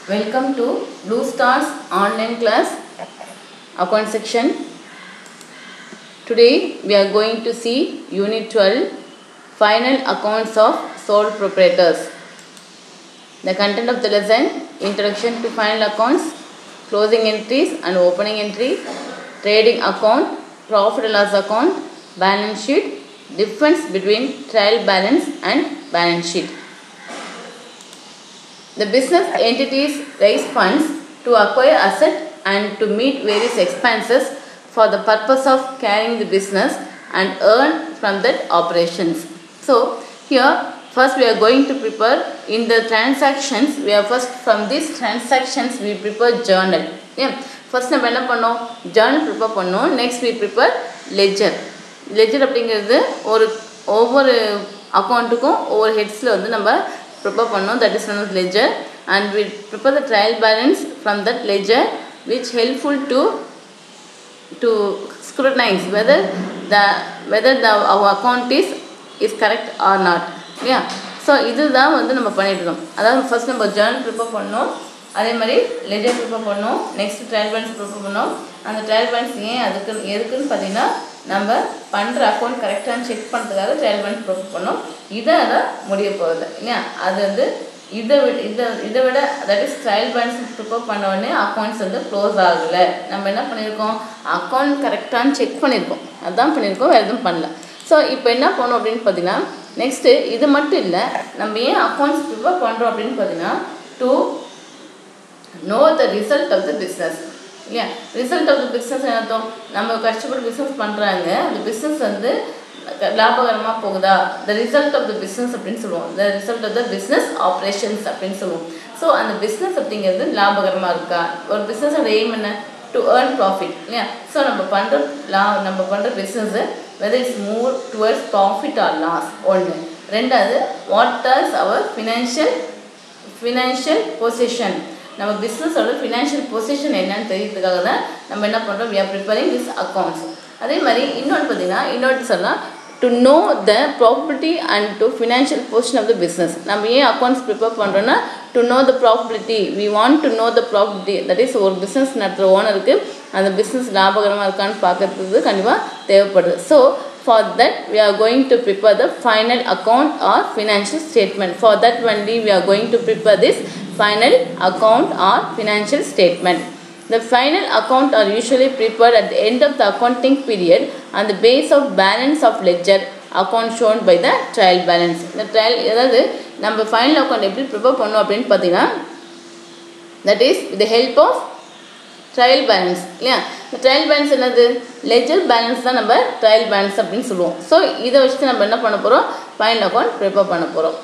Welcome to Blue Stars online class account section. Today we are going to see Unit 12 Final Accounts of Sole Proprietors. The content of the lesson Introduction to Final Accounts, Closing Entries and Opening Entry, Trading Account, Profit and Loss Account, Balance Sheet, Difference between Trial Balance and Balance Sheet. The business entities raise funds to acquire asset and to meet various expenses for the purpose of carrying the business and earn from that operations. So here first we are going to prepare in the transactions we are first from these transactions we prepare journal. Yeah. First நம்ம என்ன பண்ணோம் journal prepare பண்ணோம் next we prepare ledger ledger அப்படிங்கிறது ஒரு ஒவ்வொரு அக்கௌண்ட்டுக்கும் ஒவ்வொரு ஹெட்ஸில் வந்து நம்ம ப்ரிப்பேர் பண்ணோம் that is one ledger and we prepare the trial balance from that ledger which helpful to to scrutinize whether the whether the our account is is correct or not yeah so இதுதான் வந்து நம்ம பண்ணிட்டு இருக்கோம் அதாவது first நம்ம Journal prepare பண்ணோம் அதே மாதிரி லெஜர் ப்ரிப்பேர் பண்ணோம் நெக்ஸ்ட் ட்ரையல் பேலன்ஸ் ப்ரிப்பேர் பண்ணோம் அந்த ட்ரையல் பேலன்ஸ் ஏன் அதுக்கு எதுக்குன்னு பார்த்தீங்கன்னா நம்ம பண்ணுற அக்கௌண்ட் கரெக்டானு செக் பண்ணுறதுக்காக ட்ரையல் பேலன்ஸ் ப்ரிப்பேர் பண்ணோம் இதை தான் முடிய போகுது இல்லையா அது வந்து இதை விட இதை இதை விட that is trial balance prepare பண்ண உடனே அக்கௌண்ட்ஸ் வந்து க்ளோஸ் ஆகலை நம்ம என்ன பண்ணியிருக்கோம் அக்கௌண்ட் கரெக்டானு செக் பண்ணியிருக்கோம் அதுதான் பண்ணியிருக்கோம் வேறு எதுவும் பண்ணல ஸோ இப்போ என்ன பண்ணோம் அப்படின்னு பார்த்தீங்கன்னா நெக்ஸ்ட்டு இது மட்டும் இல்லை நம்ம ஏன் அக்கௌண்ட்ஸ் ப்ரிப்பேர் பண்ணுறோம் அப்படின்னு பார்த்தீங்கன்னா to know the result of the business இல்லையா ரிசல்ட் ஆஃப் த பிஸ்னஸ் அர்த்தம் நம்ம கஷ்டப்பட்டு பிஸ்னஸ் பண்ணுறாங்க அந்த பிஸ்னஸ் வந்து லாபகரமாக போகுதா the result of the business அப்படின்னு சொல்லுவோம் the result of the business operations அப்படின்னு சொல்லுவோம் ஸோ அந்த பிஸ்னஸ் அப்படிங்கிறது லாபகரமாக இருக்கா ஒரு பிஸ்னஸோட எய்ம் என்ன டு ஏர்ன் ப்ராஃபிட் இல்லையா ஸோ நம்ம பண்ணுற லா நம்ம பண்ணுற business whether it's move towards profit or loss ஒன்று ரெண்டாவது what ours our financial financial position நம்ம பிஸ்னஸோட ஃபினான்ஷியல் பொசிஷன் என்னன்னு தெரியறதுக்காக தான் நம்ம என்ன பண்ணுறோம் we are preparing this accounts அதே மாதிரி இன்னொன்று பார்த்தீங்கன்னா இன்னொன்று சொன்னால் to know the profitability and to financial position of the business நம்ம ஏன் அக்கௌண்ட்ஸ் ப்ரிப்பேர் பண்ணுறோன்னா to know the profitability we want to know the profitability that is ஒரு பிஸ்னஸ் நடத்துகிற ஓனருக்கு அந்த பிஸ்னஸ் லாபகரமாக இருக்கான்னு பார்க்கறதுக்கு கண்டிப்பாக தேவைப்படுது so for that we are going to prepare the final account or financial statement for that only we are going to prepare this final account or financial statement the final account are usually prepared at the end of the accounting period on the base of balance of ledger account shown by the trial balance இந்த trial அதாவது நம்ம final account எப்படி prepare பண்ணோம் அப்படின்னு பார்த்தீங்கன்னா that is with help of trial balance இல்லையா இந்த trial balance என்னது லெஜர் பேலன்ஸ் தான் நம்ம ட்ரையல் பேலன்ஸ் அப்படின்னு சொல்லுவோம் ஸோ இதை வச்சு நம்ம என்ன பண்ண போகிறோம் ஃபைனல் அக்கௌண்ட் ப்ரிப்பேர் பண்ண போகிறோம்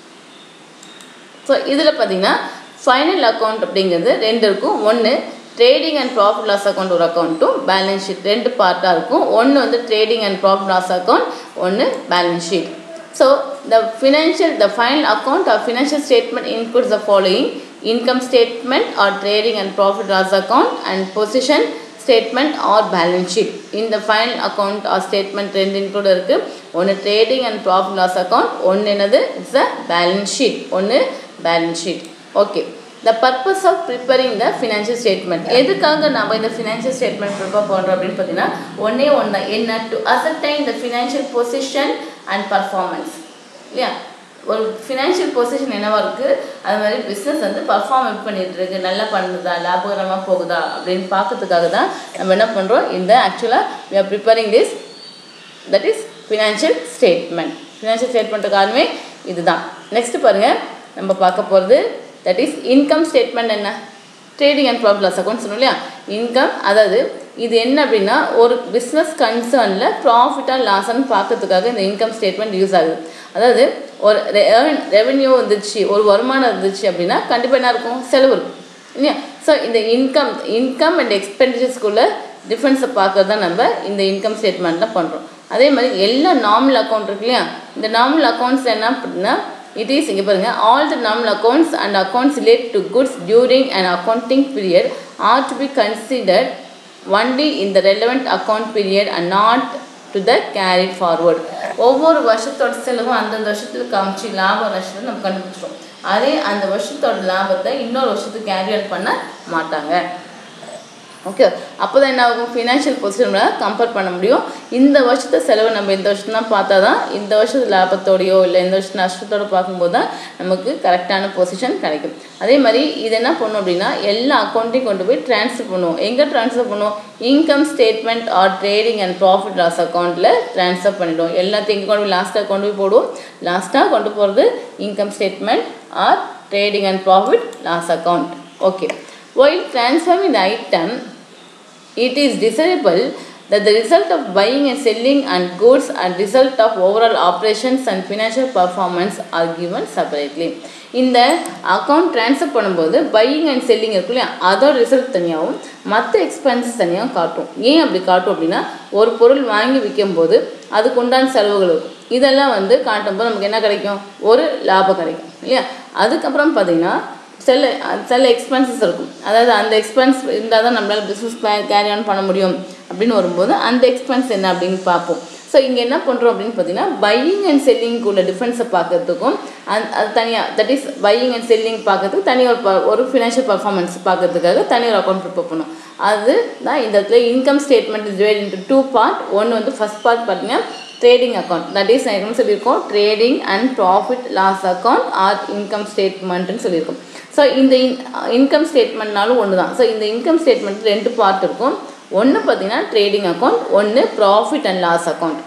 ஸோ இதில் பார்த்தீங்கன்னா ஃபைனல் அக்கௌண்ட் அப்படிங்கிறது ரெண்டு இருக்கும் ஒன்று trading and profit loss account ஒரு அக்கௌண்ட்டும் பேலன்ஸ் ஷீட் ரெண்டு பார்ட்டாக இருக்கும் ஒன்று வந்து trading and profit loss account ஒன்று balance sheet so the financial the final account or financial statement includes the following income statement or trading and profit loss account and position statement or balance sheet in the final account or statement ரெண்டு include இருக்கு ஒன்று trading and profit loss account ஒன்று என்னது it's a balance sheet ஒன்று balance sheet okay the purpose of preparing the financial statement எதுக்காக நம்ம இந்த financial statement prepare பண்ணுறோம் அப்படின்னு பார்த்தீங்கன்னா ஒன்றே ஒன்று தான் என்ன to ascertain the financial position and performance இல்லையா ஒரு ஃபினான்ஷியல் பொசிஷன் என்னவா இருக்குது அது மாதிரி பிஸ்னஸ் வந்து பர்ஃபார்ம் எப்படி பண்ணிட்டு இருக்கு நல்லா பண்ணுதா லாபகரமாக போகுதா அப்படின்னு பார்க்கறதுக்காக தான் நம்ம என்ன பண்ணுறோம் இந்த ஆக்சுவலாக we are preparing this that is financial statement financial statement காரணமே இதுதான் நெக்ஸ்ட்டு பாருங்கள் நம்ம பார்க்க போகிறது தட் இஸ் இன்கம் ஸ்டேட்மெண்ட் என்ன trading and profit loss account சொன்னோம் இல்லையா இன்கம் அதாவது இது என்ன அப்படின்னா ஒரு பிஸ்னஸ் கன்சர்னில் ப்ராஃபிட்டாக லாஸான்னு பார்க்கறதுக்காக இந்த இன்கம் ஸ்டேட்மெண்ட் யூஸ் ஆகுது அதாவது ஒரு ரெவென்யூ வந்துச்சு ஒரு வருமானம் இருந்துச்சு அப்படின்னா கண்டிப்பாக என்ன இருக்கும் செலவு இருக்கும் இல்லையா ஸோ இந்த இன்கம் இன்கம் அண்ட் எக்ஸ்பெண்டிச்சர்ஸ்குள்ளே டிஃப்ரென்ஸை பார்க்கறது தான் நம்ம இந்த இன்கம் ஸ்டேட்மெண்ட்டில் பண்ணுறோம் அதே மாதிரி எல்லா நார்மல் அக்கௌண்ட் இருக்கு இல்லையா இந்த நார்மல் அக்கௌண்ட்ஸ் என்ன அப்படின்னா இட் இஸ் இங்கே பாருங்கள் all the normal accounts and accounts relate to goods during and accounting period are to be considered only in the relevant account period and not to the carried forward ஒவ்வொரு வருஷத்தோட செலவும் அந்தந்த வருஷத்துல காமிச்சு லாப நஷ்டத்தை நம்ம கண்டுபிடிச்சிடும் அதே அந்த வருஷத்தோட லாபத்தை இன்னொரு வருஷத்துக்கு கேரி ஆன் பண்ண மாட்டாங்க ஓகே அப்போ தான் என்ன ஆகும் ஃபினான்ஷியல் பொசிஷனோட கம்பேர் பண்ண முடியும் இந்த வருஷத்தை செலவு நம்ம இந்த வருஷம் தான் பார்த்தா தான் இந்த வருஷத்து லாபத்தோடையோ இல்லை இந்த வருஷம் நஷ்டத்தோட பார்க்கும்போது தான் நமக்கு கரெக்டான பொசிஷன் கிடைக்கும் அதே மாதிரி இது என்ன பண்ணும் அப்படின்னா எல்லா அக்கௌண்ட்டையும் கொண்டு போய் ட்ரான்ஸ்ஃபர் பண்ணுவோம் எங்கே ட்ரான்ஸ்ஃபர் பண்ணுவோம் income statement or trading and profit loss அக்கௌண்ட்டில் ட்ரான்ஸ்ஃபர் பண்ணிவிடுவோம் எல்லாத்தையும் எங்கே கொண்டு போய் லாஸ்ட்டாக கொண்டு போய் போடுவோம் லாஸ்ட்டாக கொண்டு போகிறது income statement or trading and profit loss account okay While transforming the item, it is desirable that the result of buying and selling and goods and result of overall operations and financial performance are given separately. இந்த account transfer பண்ணும்போது buying and selling இருக்கு இல்லையா அதோட result தனியாகவும் மற்ற expenses தனியாகவும் காட்டும் ஏன் அப்படி காட்டும் அப்படின்னா ஒரு பொருள் வாங்கி விற்கும்போது அதுக்கு உண்டான செலவுகள் இருக்கும் இதெல்லாம் வந்து காட்டும்போது நமக்கு என்ன கிடைக்கும் ஒரு லாபம் கிடைக்கும் இல்லையா அதுக்கப்புறம் பார்த்தீங்கன்னா சில சில எக்ஸ்பென்சஸ் இருக்கும் அதாவது அந்த எக்ஸ்பென்ஸ் இருந்தால் தான் நம்மளால் பிஸ்னஸ் கேரி ஆன் பண்ண முடியும் அப்படின்னு வரும்போது அந்த எக்ஸ்பென்ஸ் என்ன அப்படின்னு பார்ப்போம் ஸோ இங்கே என்ன பண்ணுறோம் அப்படின்னு பார்த்தீங்கன்னா பையிங் அண்ட் செல்லிங்க்கு உள்ள டிஃப்ரென்ஸை பார்க்கறதுக்கும் அந் அது தனியாக that is buying and selling பார்க்கறதுக்கு தனி ஒரு ப ஒரு ஃபினான்ஷியல் பர்ஃபார்மன்ஸ் பார்க்கறதுக்காக தனி ஒரு அக்கௌண்ட் ப்ரிப்பேர் பண்ணும் அது தான் இந்த இடத்துல income statement is divide into two part ஒன்று வந்து ஃபஸ்ட் பார்ட் பார்த்தீங்கன்னா ட்ரேடிங் அக்கௌண்ட் தட் இஸ் என்ன சொல்லியிருக்கோம் trading and profit loss account or income ஸ்டேட்மெண்ட்னு சொல்லியிருக்கோம் ஸோ இந்த இன்கம் ஸ்டேட்மெண்ட்னாலும் ஒன்று தான் ஸோ இந்த இன்கம் ஸ்டேட்மெண்ட் ரெண்டு பார்ட் இருக்கும் ஒன்று பார்த்தீங்கன்னா ட்ரேடிங் அக்கௌண்ட் ஒன்று ப்ராஃபிட் அண்ட் லாஸ் அக்கௌண்ட்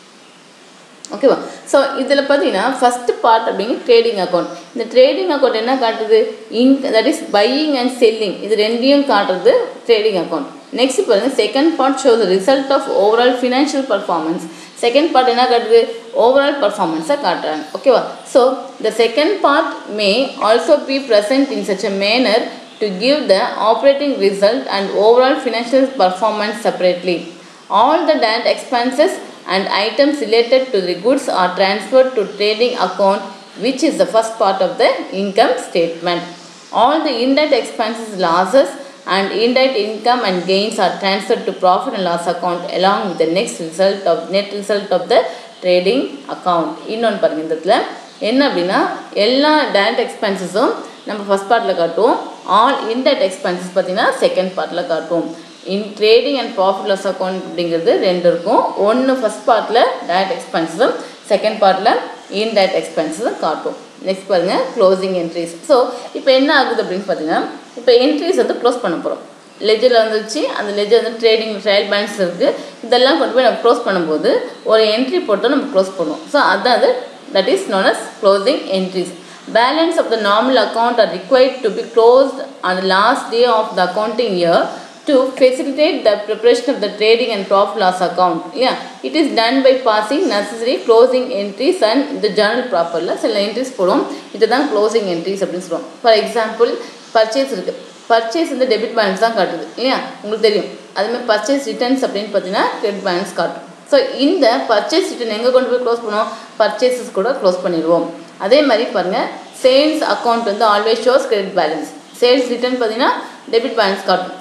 ஓகேவா ஸோ இதில் பார்த்தீங்கன்னா ஃபஸ்ட்டு பார்ட் அப்படிங்க ட்ரேடிங் அக்கௌண்ட் இந்த ட்ரேடிங் அக்கௌண்ட் என்ன காட்டுது in that is buying and selling இது ரெண்டையும் காட்டுறது ட்ரேடிங் அக்கௌண்ட் நெக்ஸ்ட் பாருங்கள் second part show the result of overall financial performance second part என்ன காட்டுது ஓவரால் பர்ஃபார்மன்ஸை காட்டுறாங்க ஓகேவா so the second part may also be present in such a manner to give the operating result and overall financial performance separately all the direct expenses and items related to the goods are transferred to trading account which is the first part of the income statement. All the indirect expenses losses and indirect income and gains are transferred to profit and loss account along with the next result of net result of the trading account. இன்னொன்று பாருங்க இந்த இடத்துல என்ன அப்படின்னா எல்லா direct எக்ஸ்பென்சஸும் நம்ம first பார்ட்டில் காட்டுவோம் ஆல் இன்டைரக்ட் எக்ஸ்பென்சஸ் பார்த்தீங்கன்னா செகண்ட் பார்ட்டில் காட்டுவோம் in trading and profit loss account அப்படிங்கிறது ரெண்டு இருக்கும் ஒன்று ஃபஸ்ட் பார்ட்டில் டைரக்ட் எக்ஸ்பென்சஸும் செகண்ட் பார்ட்டில் இன்டைரக்ட் எக்ஸ்பென்சஸும் காட்டும் நெக்ஸ்ட் பாருங்கள் க்ளோசிங் என்ட்ரிஸ் ஸோ இப்போ என்ன ஆகுது அப்படின்னு பார்த்தீங்கன்னா இப்போ என்ட்ரிஸ் வந்து க்ளோஸ் பண்ண போகிறோம் லெஜரில் வந்துச்சு அந்த லெஜர் வந்து ட்ரேடிங் ட்ரையல் பேலன்ஸ் இருக்குது இதெல்லாம் கொண்டு போய் நம்ம க்ளோஸ் பண்ணும்போது ஒரு என்ட்ரி போட்டு நம்ம க்ளோஸ் பண்ணுவோம் ஸோ அதான் அது that is known as closing entries balance of the normal account are required to be closed on the last day of the accounting year to facilitate the preparation of the trading and profit loss account yeah it is done by passing necessary closing entries and the journal properly சில entries போடும் இதுதான் closing entries அப்படின்னு சொல்லுவோம் for example purchase இருக்குது purchase வந்து debit balance தான் காட்டுது இல்லையா உங்களுக்கு தெரியும் அதுமாதிரி பர்ச்சேஸ் ரிட்டர்ன்ஸ் அப்படின்னு பார்த்தீங்கன்னா கிரெடிட் பேலன்ஸ் காட்டும் ஸோ இந்த பர்ச்சேஸ் ரிட்டர்ன் எங்கே கொண்டு போய் க்ளோஸ் பண்ணுவோம் பர்ச்சேசஸ் கூட க்ளோஸ் பண்ணிடுவோம் அதே மாதிரி பாருங்கள் சேல்ஸ் அக்கௌண்ட் வந்து always shows credit balance sales return பார்த்தீங்கன்னா டெபிட் பேலன்ஸ் காட்டும்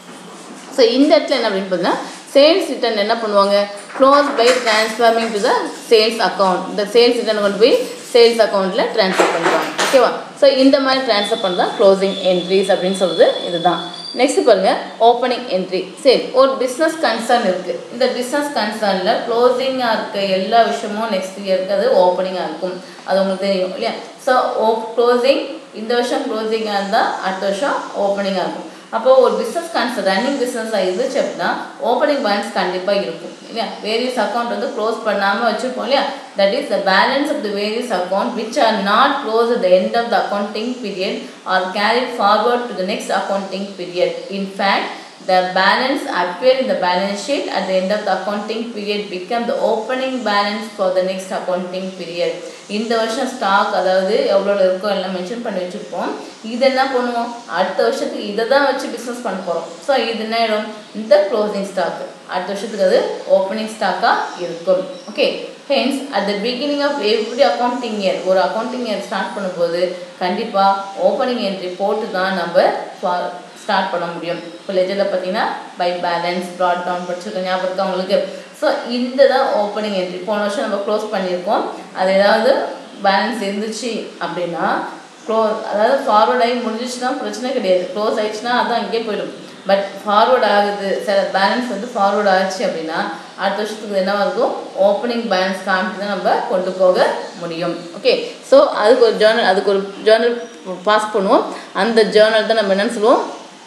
ஸோ இந்த இடத்துல என்ன அப்படின்னு பார்த்தீங்கன்னா சேல்ஸ் ரிட்டர்ன் என்ன பண்ணுவாங்க close by transforming to the sales account இந்த சேல்ஸ் ரிட்டர்ன் கொண்டு போய் சேல்ஸ் அக்கௌண்ட்டில் ட்ரான்ஸ்ஃபர் பண்ணுவாங்க ஓகேவா ஸோ இந்த மாதிரி ட்ரான்ஸ்ஃபர் பண்ண தான் க்ளோசிங் என்ட்ரிஸ் அப்படின்னு சொல்கிறது இதுதான் நெக்ஸ்ட் பாருங்கள் ஓப்பனிங் என்ட்ரி சரி ஒரு பிஸ்னஸ் கன்சர்ன் இருக்குது இந்த பிஸ்னஸ் கன்சர்னில் க்ளோசிங்காக இருக்க எல்லா விஷயமும் நெக்ஸ்ட் இயருக்கு அது ஓப்பனிங்காக இருக்கும் அது உங்களுக்கு தெரியும் இல்லையா ஸோ ஓ க்ளோசிங் இந்த வருஷம் க்ளோசிங்காக இருந்தால் அடுத்த வருஷம் ஓப்பனிங்காக இருக்கும் அப்போ ஒரு பிஸ்னஸ் கான்செப்ட் ரன்னிங் பிஸ்னஸாக இருந்துச்சு அப்படின்னா ஓப்பனிங் பேலன்ஸ் கண்டிப்பாக இருக்கும் இல்லையா வேரியஸ் அக்கௌண்ட் வந்து க்ளோஸ் பண்ணாமல் வச்சுருப்போம் இல்லையா that is the balance of the various account which are not close at the end of the accounting period are carried forward to the next accounting period in fact the balance appear in the balance sheet at the end of the accounting period become the opening balance for the next accounting period இந்த வருஷம் stock அதாவது எவ்வளோ இருக்கோ எல்லாம் mention பண்ணி வச்சுருப்போம் இது என்ன பண்ணுவோம் அடுத்த வருஷத்துக்கு இதை தான் வச்சு பிஸ்னஸ் பண்ண போகிறோம் ஸோ இது என்ன ஆயிடும் இந்த க்ளோசிங் ஸ்டாக் அடுத்த வருஷத்துக்கு அது ஓப்பனிங் ஸ்டாக்காக இருக்கும் okay hence at the beginning of every accounting year ஒரு அக்கௌண்டிங் இயர் ஸ்டார்ட் பண்ணும்போது கண்டிப்பாக ஓப்பனிங் என்ட்ரி போட்டு தான் நம்ம ஸ்டார்ட் பண்ண முடியும் இப்போ லெஜரில் பார்த்தீங்கன்னா பை பேலன்ஸ் ப்ராட் டவுன் படிச்சிருக்க ஞாபகம் இருக்கா உங்களுக்கு ஸோ இந்த தான் ஓப்பனிங் என்ட்ரி போன வருஷம் நம்ம க்ளோஸ் பண்ணியிருக்கோம் அது ஏதாவது பேலன்ஸ் இருந்துச்சு அப்படின்னா க்ளோஸ் அதாவது ஃபார்வர்ட் ஆகி முடிஞ்சிச்சுன்னா பிரச்சனை கிடையாது க்ளோஸ் ஆயிடுச்சுன்னா அதான் அங்கேயே போயிடும் பட் ஃபார்வர்ட் ஆகுது சில பேலன்ஸ் வந்து ஃபார்வர்ட் ஆச்சு அப்படின்னா அடுத்த வருஷத்துக்கு என்னவா இருக்கும் ஓப்பனிங் பேலன்ஸ் காமிட்டு தான் நம்ம கொண்டு போக முடியும் ஓகே ஸோ அதுக்கு ஒரு ஜேர்னல் அதுக்கு ஒரு ஜேர்னல் பாஸ் பண்ணுவோம் அந்த ஜேர்னல் தான் நம்ம என்னன்னு சொல்லுவோம்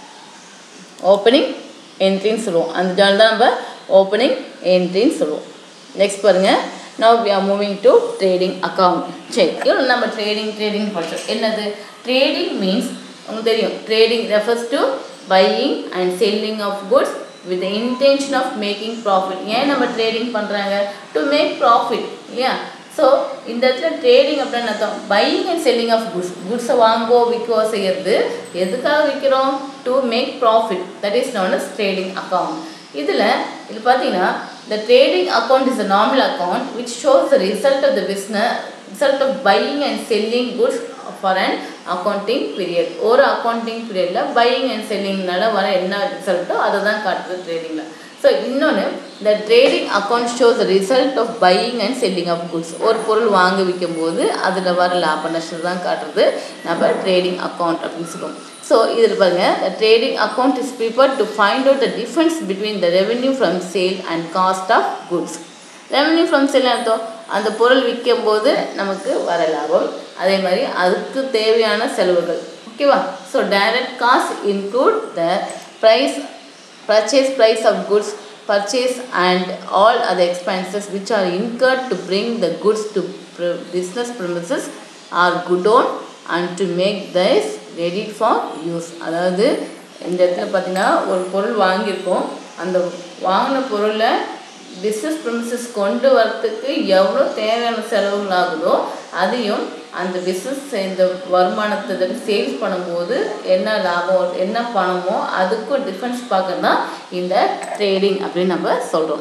ஓப்பனிங் என்ட்ரின்னு சொல்லுவோம் அந்த ஜேர்னல் தான் நம்ம ஓப்பனிங் என்ட்ரின்னு சொல்லுவோம் நெக்ஸ்ட் பாருங்கள் now we are moving to trading account சரி இவ்வளோ நம்ம ட்ரேடிங் ட்ரேடிங் படிச்சோம் என்னது ட்ரேடிங் மீன்ஸ் உங்களுக்கு தெரியும் trading refers to buying and selling of goods with the intention of making profit ஏன் நம்ம ட்ரேடிங் பண்ணுறாங்க டு மேக் ப்ராஃபிட் இல்லையா ஸோ இந்த இடத்துல ட்ரேடிங் அப்படின்னு அர்த்தம் buying and selling of goods குட்ஸை வாங்கோ விற்கோ செய்யறது எதுக்காக விற்கிறோம் to make profit that is known as trading account இதில் இது பார்த்தீங்கன்னா the trading account is a normal account which shows the result of the business result of buying and selling goods for an accounting period ஒரு accounting periodல buying and sellingனால வர என்ன ரிசல்ட்டோ அதை தான் காட்டுது ட்ரேடிங்கில் so இன்னொன்று இந்த trading account shows the result of buying and selling of goods ஒரு பொருள் வாங்க விற்கும் போது அதில் வர லாப நஷ்டம் தான் காட்டுறது நம்ம ட்ரேடிங் அக்கௌண்ட் அப்படின்னு சொல்லுவோம் ஸோ இதில் பாருங்கள் the trading account is prepared to find out the difference between the revenue from sale and cost of goods revenue from sale அர்த்தம் அந்த பொருள் விற்கும் போது நமக்கு வர லாபம் அதே மாதிரி அதுக்கு தேவையான செலவுகள் ஓகேவா so direct cost include the price purchase price of goods purchase and all other expenses which are incurred to bring the goods to pr- business premises or godown and to make this ready for use அதாவது இந்த இடத்துல பார்த்தீங்கன்னா ஒரு பொருள் வாங்கியிருக்கோம் அந்த வாங்கின பொருளை பிஸ்னஸ் ப்ரிமிசஸ் கொண்டு வரத்துக்கு எவ்வளோ தேவையான செலவுகள் ஆகுதோ அதையும் அந்த பிஸ்னஸ் இந்த வருமானத்தை சேல்ஸ் பண்ணும்போது என்ன லாபம் என்ன பணமோ அதுக்கும் டிஃப்ரென்ஸ் பார்க்க தான் இந்த ட்ரேடிங் அப்படின்னு நம்ம சொல்கிறோம்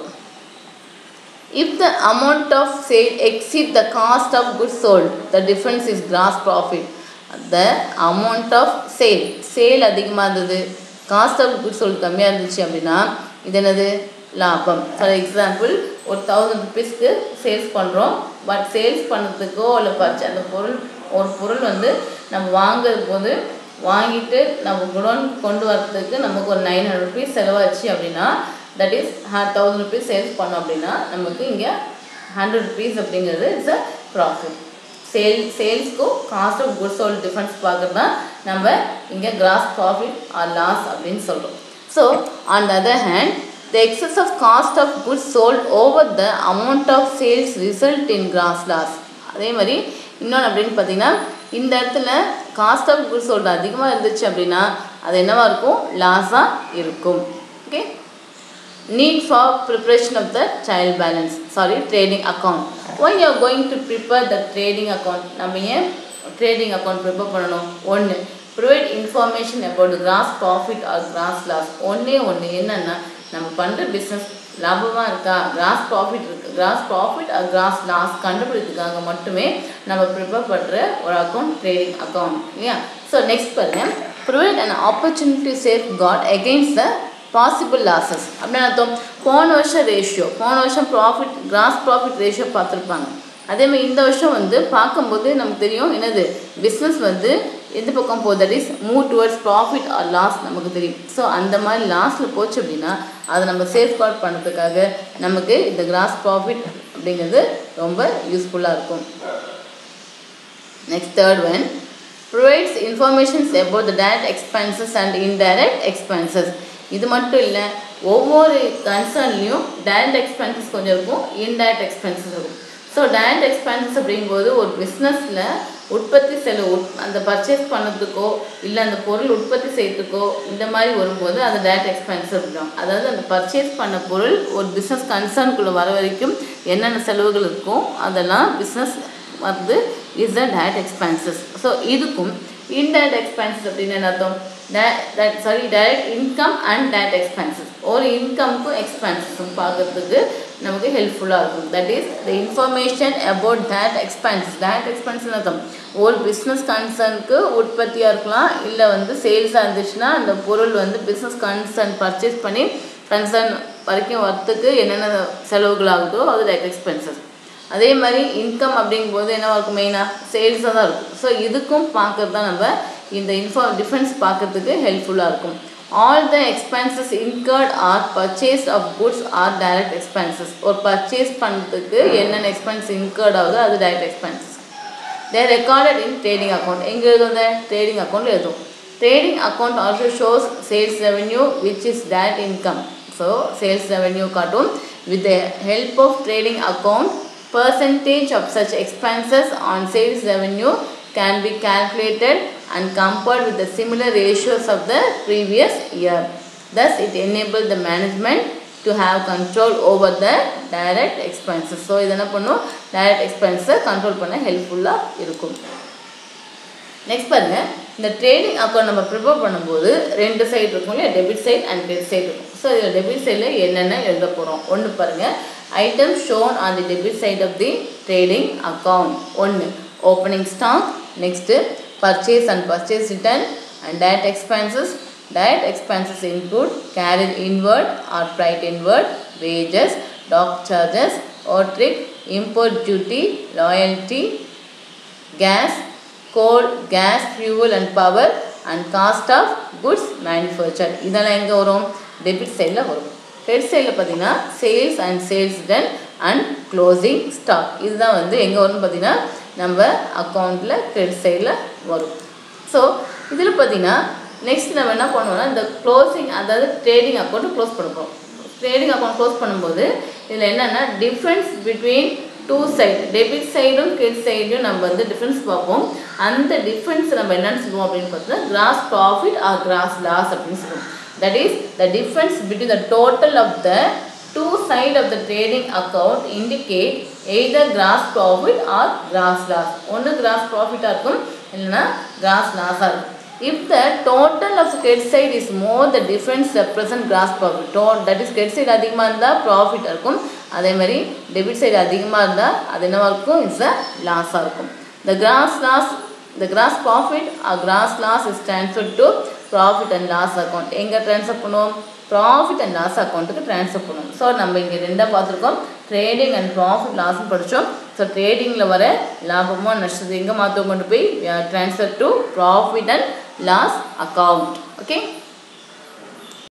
If the amount of sale exceed the cost of goods sold, the difference is gross profit. The amount of sale, sale அதிகமாக இருந்தது காஸ்ட் ஆஃப் குட்ஸ் sold கம்மியாக இருந்துச்சு அப்படின்னா இது என்னது லாபம் ஃபார் எக்ஸாம்பிள் ஒரு தௌசண்ட் ருபீஸ்க்கு சேல்ஸ் பண்ணுறோம் பட் சேல்ஸ் பண்ணுறதுக்கோ இல்லை பர்ச்ச அந்த பொருள் ஒரு பொருள் வந்து நம்ம வாங்குறது போது வாங்கிட்டு நம்ம குடோனுக்கு கொண்டு வரதுக்கு நமக்கு ஒரு நைன் ஹண்ட்ரட் ருபீஸ் செலவாச்சு அப்படின்னா that is thousand rupees sales பண்ணோம் அப்படின்னா நமக்கு இங்கே ஹண்ட்ரட் ருபீஸ் அப்படிங்கிறது இட்ஸ் அ ப்ராஃபிட் சேல் சேல்ஸ்க்கும் cost of goods sold difference பார்க்குறது தான் நம்ம இங்கே கிராஸ் ப்ராஃபிட் ஆர் லாஸ் அப்படின்னு சொல்கிறோம் so on the other hand the excess of cost of goods sold over the amount of sales result in gross loss அதே மாதிரி இன்னொன்று அப்படின்னு பார்த்தீங்கன்னா இந்த இடத்துல காஸ்ட் ஆஃப் குட்ஸ் சோல்ட் அதிகமாக இருந்துச்சு அப்படின்னா அது என்னவாக இருக்கும் லாஸாக இருக்கும் okay need for preparation of the child balance sorry trading account why you are going to prepare the trading account நம்ம ஏன் trading account prepare பண்ணணும் ஒன்று provide information about the gross profit or gross loss ஒன்றே ஒன்று என்னன்னா நம்ம பண்ணுற business லாபமாக இருக்கா கிராஸ் ப்ராஃபிட் இருக்குது gross profit or gross loss கண்டுபிடிக்கிறதுக்காக மட்டுமே நம்ம ப்ரிப்பேர் பண்ணுற ஒரு அக்கௌண்ட் ட்ரேடிங் அக்கௌண்ட் இல்லையா ஸோ நெக்ஸ்ட் பாருங்கள் provide an opportunity safeguard against the possible losses அப்படின்னு அர்த்தம் போன வருஷம் ரேஷியோ போன வருஷம் ப்ராஃபிட் கிராஸ் ப்ராஃபிட் ரேஷியோ பார்த்துருப்பாங்க அதே மாதிரி இந்த வருஷம் வந்து பார்க்கும்போது நமக்கு தெரியும் என்னது பிஸ்னஸ் வந்து எந்த பக்கம் போகுது that is move towards profit or loss நமக்கு தெரியும் ஸோ அந்த மாதிரி லாஸில் போச்சு அப்படின்னா அதை நம்ம சேஃப் கார்ட் பண்ணுறதுக்காக நமக்கு இந்த கிராஸ் ப்ராஃபிட் அப்படிங்கிறது ரொம்ப யூஸ்ஃபுல்லாக இருக்கும் next third one provides informations about the direct expenses and indirect expenses இது மட்டும் இல்லை ஒவ்வொரு கன்சர்ன்லேயும் டைரக்ட் எக்ஸ்பென்சஸ் கொஞ்சம் இருக்கும் இன்டைரக்ட் எக்ஸ்பென்சஸ் இருக்கும் ஸோ டைரக்ட் எக்ஸ்பென்சஸ் அப்படிங்கும்போது ஒரு பிஸ்னஸில் உற்பத்தி செலவு உட்- அந்த பர்ச்சேஸ் பண்ணதுக்கோ இல்லை அந்த பொருள் உற்பத்தி செய்யறதுக்கோ இந்த மாதிரி வரும்போது அது டைரக்ட் எக்ஸ்பென்ஸ் அப்படின்றோம் அதாவது அந்த பர்ச்சேஸ் பண்ண பொருள் ஒரு பிஸ்னஸ் கன்சர்னுக்குள்ளே வர வரைக்கும் என்னென்ன செலவுகள் இருக்கும் அதெல்லாம் பிஸ்னஸ் வந்து is the direct expenses so இதுக்கும் இன்டைரக்ட் எக்ஸ்பென்சஸ் அப்படின்னு என்ன அர்த்தம் that sorry direct income and direct expenses ஒரு இன்கம்க்கும் எக்ஸ்பென்சஸும் பார்க்கறதுக்கு நமக்கு ஹெல்ப்ஃபுல்லாக இருக்கும் that is the information about that expenses that expense அர்த்தம் ஒரு பிஸ்னஸ் கன்சர்னுக்கு உற்பத்தியாக இருக்கலாம் இல்லை வந்து சேல்ஸாக இருந்துச்சுன்னா அந்த பொருள் வந்து பிஸ்னஸ் கன்சர்ன் பர்ச்சேஸ் பண்ணி கன்சர்ன் வரைக்கும் வரத்துக்கு என்னென்ன செலவுகள் ஆகுதோ அது டைரக்ட் எக்ஸ்பென்சஸ் அதே மாதிரி இன்கம் அப்படிங்கும்போது என்னவா இருக்கும் மெயினாக சேல்ஸாக தான் இருக்கும் ஸோ இதுக்கும் பார்க்கறது தான் நம்ம இந்த இன்ஃபோ டிஃபரன்ஸ் பார்க்கறதுக்கு ஹெல்ப்ஃபுல்லாக இருக்கும் all the expenses incurred or purchase of goods or direct expenses ஒரு பர்ச்சேஸ் பண்ணுறதுக்கு என்னென்ன எக்ஸ்பென்ஸ் இன்கர்ட் ஆகுதோ அது direct expenses they're recorded in trading account எங்கே எழுதும் ட்ரேடிங் அக்கௌண்ட் எழுதும் trading account also shows sales revenue which is that income so sales revenue காட்டும் with the help of trading account percentage of such expenses on sales revenue can be calculated and compared with the similar ratios of the previous year. Thus, it enables the management to have control over the direct expenses. So, இது என்ன பண்ணும் direct expenses control பண்ண ஹெல்ப்ஃபுல்லாக இருக்கும் next பாருங்க இந்த trading account நம்ம prepare பண்ணும்போது ரெண்டு சைடு இருக்கும் இல்லையா debit side and credit side இருக்கும் ஸோ இதில் டெபிட் சைடில் என்னென்ன எழுத போகிறோம் ஒன்று பாருங்கள் item shown on the debit side of the trading account ஒன்று opening stock next purchase and purchase return and date expenses date expenses include garage inward R fried inward wages talk charges ஓட்ரிக் import duty royalty case goal case fuel and power and cost of goods manufacture இதெல்லாம் எங்கே வரும் debit சைடில் வரும் credit சைடில் பார்த்தீங்கன்னா sales and sales return and closing stock இதுதான் வந்து எங்கே வரும்னு பார்த்தீங்கன்னா நம்ம அக்கௌண்ட்டில் கிரெடிட் சைடில் வரும் ஸோ இதில் பார்த்தீங்கன்னா நெக்ஸ்ட் நம்ம என்ன பண்ணுவோம்னா இந்த க்ளோசிங் அதாவது ட்ரேடிங் அக்கௌண்ட் க்ளோஸ் பண்ணுறோம் ட்ரேடிங் அக்கௌண்ட் க்ளோஸ் பண்ணும்போது இதில் என்னென்னா difference between two side debit சைடும் கிரெடிட் சைடும் நம்ம வந்து டிஃப்ரென்ஸ் பார்ப்போம் அந்த டிஃப்ரென்ஸ் நம்ம என்னென்னு சொல்லுவோம் அப்படின்னு பார்த்தா gross profit or gross loss அப்படின்னு சொல்லுவோம் that is the difference between the total of the two side of the trading account indicate either gross profit or gross loss ஒன்று கிராஸ் ப்ராஃபிட்டாக இருக்கும் இல்லைன்னா கிராஸ் லாஸாக இருக்கும் if the total of credit side is more the difference represent gross profit though that is credit side அதிகமாக இருந்தால் profit இருக்கும் அதே மாதிரி டெபிட் சைடு அதிகமாக இருந்தால் அது என்னவாக இருக்கும் இட்ஸ் அ லாஸாக இருக்கும் the gross loss the gross profit or gross loss is transfer to profit and loss account எங்கே ட்ரான்ஸ்ஃபர் பண்ணுவோம் ப்ராஃபிட் அண்ட் லாஸ் அக்கௌண்ட்டுக்கு ட்ரான்ஸ்ஃபர் பண்ணுவோம் ஸோ நம்ம இங்கே ரெண்டாக பார்த்துருக்கோம் ட்ரேடிங் அண்ட் ப்ராஃபிட் லாஸ்னு படித்தோம் ஸோ ட்ரேடிங்கில் வர லாபமோ நஷ்டத்தை எங்கே மாற்ற கொண்டு போய் transfer to profit and loss account okay